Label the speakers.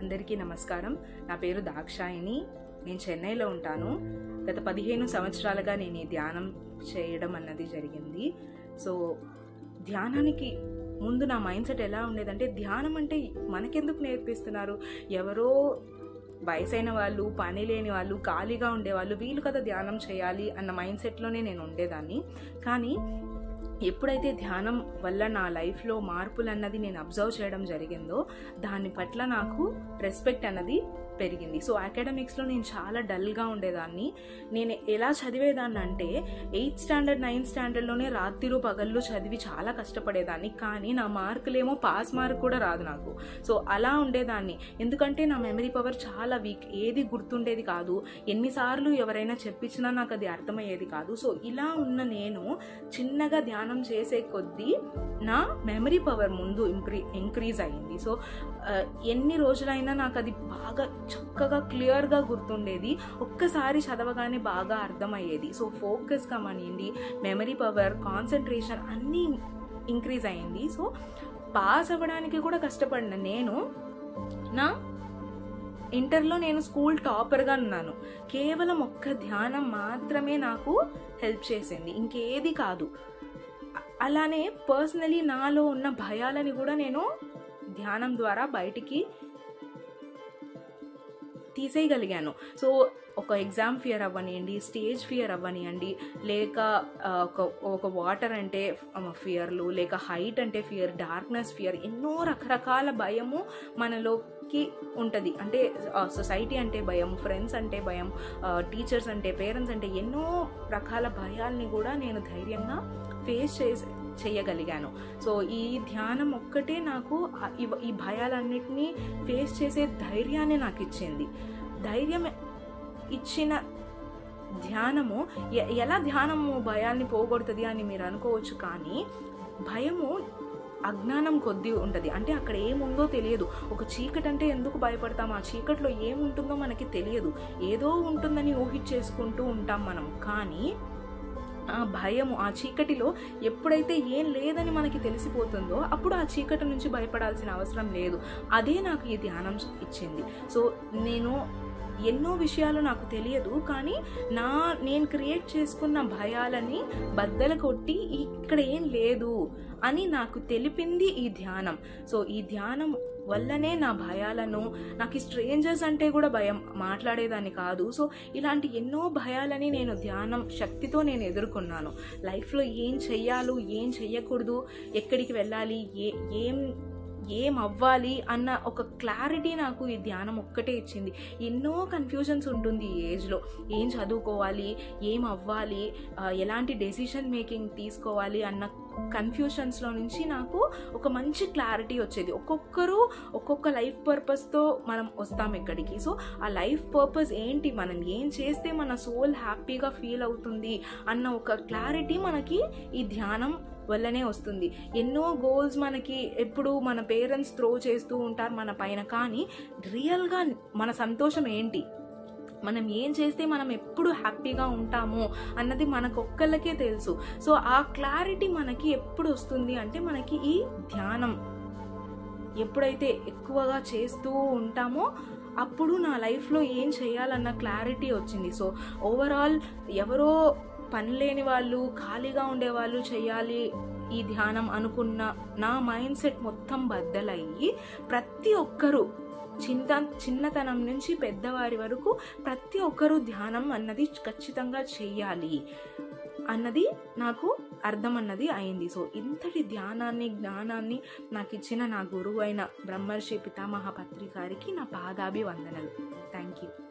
Speaker 1: అందరికీ నమస్కారం నా పేరు దాక్షాయిని నేను చెన్నైలో ఉంటాను గత పదిహేను సంవత్సరాలుగా నేను ఈ ధ్యానం చేయడం అన్నది జరిగింది సో ధ్యానానికి ముందు నా మైండ్ సెట్ ఎలా ఉండేదంటే ధ్యానం అంటే మనకెందుకు నేర్పిస్తున్నారు ఎవరో వయసైన వాళ్ళు పని లేని వాళ్ళు ఖాళీగా ఉండేవాళ్ళు వీళ్ళు కదా ధ్యానం చేయాలి అన్న మైండ్ సెట్లోనే నేను ఉండేదాన్ని కానీ ఎప్పుడైతే ధ్యానం వల్ల నా లైఫ్లో మార్పులు అన్నది నేను అబ్జర్వ్ చేయడం జరిగిందో దాని పట్ల నాకు రెస్పెక్ట్ అన్నది పెరిగింది సో అకాడమిక్స్లో నేను చాలా డల్గా ఉండేదాన్ని నేను ఎలా చదివేదాన్ని అంటే ఎయిత్ స్టాండర్డ్ నైన్త్ స్టాండర్డ్లోనే రాత్రిరు పగళ్ళు చదివి చాలా కష్టపడేదాన్ని కానీ నా మార్కులేమో పాస్ మార్క్ కూడా రాదు నాకు సో అలా ఉండేదాన్ని ఎందుకంటే నా మెమరీ పవర్ చాలా వీక్ ఏది గుర్తుండేది కాదు ఎన్నిసార్లు ఎవరైనా చెప్పించినా నాకు అది అర్థమయ్యేది కాదు సో ఇలా ఉన్న నేను చిన్నగా ధ్యానం చేసే కొద్దీ నా మెమరీ పవర్ ముందు ఇంక్రీ ఇంక్రీజ్ అయ్యింది సో ఆ, ఎన్ని రోజులైనా నాకు అది బాగా చక్కగా క్లియర్గా గుర్తుండేది ఒక్కసారి చదవగానే బాగా అర్థమయ్యేది సో ఫోకస్గా మనిండి మెమరీ పవర్ కాన్సన్ట్రేషన్ అన్నీ ఇంక్రీజ్ అయ్యింది సో పాస్ అవ్వడానికి కూడా కష్టపడిన నేను నా ఇంటర్లో నేను స్కూల్ టాపర్గా ఉన్నాను కేవలం ఒక్క ధ్యానం మాత్రమే నాకు హెల్ప్ చేసింది ఇంకేది కాదు అ- అలానే పర్సనలీ నాలో ఉన్న భయాలని కూడా నేను ధ్యానం ద్వారా బయటికి తీసేయగలిగాను సో ఒక ఎగ్జామ్ ఫియర్ అవ్వనివ్వండి స్టేజ్ ఫియర్ అవ్వనివ్వండి లేక ఆ, ఒక ఒక వాటర్ అంటే ఫియర్లు లేక హైట్ అంటే ఫియర్ డార్క్నెస్ ఫియర్ ఎన్నో రకరకాల భయము మనలోకి ఉంటుంది అంటే సొసైటీ అంటే భయం ఫ్రెండ్స్ అంటే భయం టీచర్స్ అంటే పేరెంట్స్ అంటే ఎన్నో రకాల భయాల్ని కూడా నేను ధైర్యంగా ఫేస్ చేసి చేయగలిగాను సో ఈ ధ్యానం ఒక్కటే నాకు ఆ- ఇవ- ఈ భయాలన్నిటినీ ఫేస్ చేసే ధైర్యాన్ని నాకు ఇచ్చింది ధైర్యం ఇచ్చిన ధ్యానము ఎ- ఎలా ధ్యానము భయాల్ని పోగొడుతుంది అని మీరు అనుకోవచ్చు కానీ భయము అజ్ఞానం కొద్ది ఉంటుంది అంటే అక్కడ ఏముందో తెలియదు ఒక చీకటి అంటే ఎందుకు భయపడతాం ఆ చీకట్లో ఏముంటుందో మనకి తెలియదు ఏదో ఉంటుందని ఊహించేసుకుంటూ ఉంటాం మనం కానీ ఆ భయము ఆ చీకటిలో ఎప్పుడైతే ఏం లేదని మనకి తెలిసిపోతుందో అప్పుడు ఆ చీకటి నుంచి భయపడాల్సిన అవసరం లేదు అదే నాకు ఈ ధ్యానం ఇచ్చింది సో నేను ఎన్నో విషయాలు నాకు తెలియదు కానీ నా నేను క్రియేట్ చేసుకున్న భయాలని బద్దలు కొట్టి ఇక్కడ ఏం లేదు అని నాకు తెలిపింది ఈ ధ్యానం సో ఈ ధ్యానం వల్లనే నా భయాలను నాకు ఈ స్ట్రేంజర్స్ అంటే కూడా భయం మాట్లాడేదాన్ని కాదు సో ఇలాంటి ఎన్నో భయాలని నేను ధ్యానం శక్తితో నేను ఎదుర్కొన్నాను లైఫ్లో ఏం చెయ్యాలో ఏం చెయ్యకూడదు ఎక్కడికి వెళ్ళాలి ఏ ఏం ఏం అవ్వాలి అన్న ఒక క్లారిటీ నాకు ఈ ధ్యానం ఒక్కటే ఇచ్చింది ఎన్నో కన్ఫ్యూజన్స్ ఉంటుంది ఈ ఏజ్లో ఏం చదువుకోవాలి ఏం అవ్వాలి ఆ, ఎలాంటి డెసిషన్ మేకింగ్ తీసుకోవాలి అన్న కన్ఫ్యూషన్స్లో నుంచి నాకు ఒక మంచి క్లారిటీ వచ్చేది ఒక్కొక్కరు ఒక్కొక్క లైఫ్ పర్పస్తో మనం వస్తాం ఇక్కడికి సో ఆ లైఫ్ పర్పస్ ఏంటి మనం ఏం చేస్తే మన సోల్ హ్యాపీగా ఫీల్ అవుతుంది అన్న ఒక క్లారిటీ మనకి ఈ ధ్యానం వల్లనే వస్తుంది ఎన్నో గోల్స్ మనకి ఎప్పుడు మన పేరెంట్స్ త్రో చేస్తూ ఉంటారు మన పైన కానీ రియల్గా మన సంతోషం ఏంటి మనం ఏం చేస్తే మనం ఎప్పుడు హ్యాపీగా ఉంటాము అన్నది మనకు ఒక్కళ్ళకే తెలుసు సో ఆ క్లారిటీ మనకి ఎప్పుడు వస్తుంది అంటే మనకి ఈ ధ్యానం ఎప్పుడైతే ఎక్కువగా చేస్తూ ఉంటామో అప్పుడు నా లైఫ్లో ఏం చేయాలన్న క్లారిటీ వచ్చింది సో ఓవరాల్ ఎవరో పని లేని వాళ్ళు ఖాళీగా ఉండేవాళ్ళు చేయాలి ఈ ధ్యానం అనుకున్న నా మైండ్ సెట్ మొత్తం బద్దలయ్యి ప్రతి ఒక్కరూ చింత చిన్నతనం నుంచి పెద్దవారి వరకు ప్రతి ఒక్కరూ ధ్యానం అన్నది ఖచ్చితంగా చెయ్యాలి అన్నది నాకు అర్థం అన్నది అయింది సో ఇంతటి ధ్యానాన్ని జ్ఞానాన్ని నాకు ఇచ్చిన నా గురువు అయిన బ్రహ్మర్షి పితామహ పత్రి గారికి నా పాదాభి వందనలు థ్యాంక్ యూ